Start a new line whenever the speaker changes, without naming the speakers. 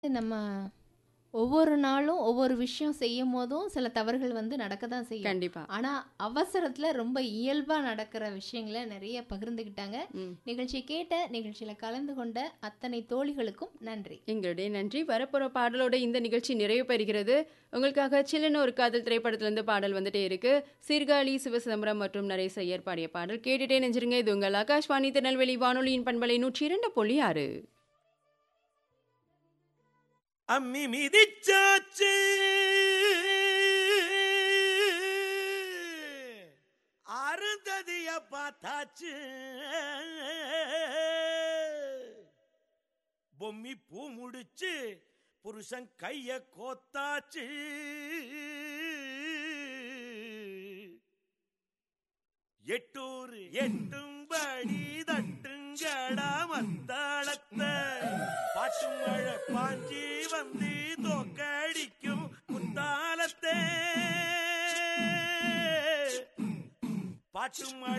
நம்ம ஒவ்வொரு நாளும் ஒவ்வொரு விஷயம் செய்யும்போதும் சில தவறுகள் வந்து நடக்க தான் செய்யும்.
கண்டிப்பா.
ஆனா, அவசரத்துல ரொம்ப இயல்பா நடக்கிற விஷயங்கள நெறைய பகிர்ந்துக்கிட்டாங்க.
ம்.
நிகழ்ச்சிய கேட்ட, நிகழ்ச்சியில கலந்து கொண்ட அத்தனை தோழிகளுக்கும் நன்றி.
எங்களுடைய நன்றி. வரப்போற பாடலோட இந்த நிகழ்ச்சி நிறைவு பெறுகிறது. உங்களுக்காக சில்லுன்னு ஒரு காதல் திரைப்படத்திலிருந்து பாடல் வந்துட்டே இருக்கு. சீர்காழி சிவசிதம்பரம் மற்றும் நரேஷ் ஐயர் பாடிய பாடல் கேட்டுட்டே நெஞ்சிருங்க. இது உங்கள் ஆகாஷ்வாணி திருநெல்வேலி வானொலியின் பண்பலை 102.6
அம்மி மிதிச்சாச்சு அருந்ததிய பார்த்தாச்சு பொம்மி பூ முடிச்சு புருஷன் கைய கோத்தாச்சு எட்டூர் எட்டும்படி தட்டுங்கடா மத்தாளத்த பாட்டு மழை பாஞ்சி வந்து தோக்கடிக்கும் குத்தாலத்தே பாட்டு மழை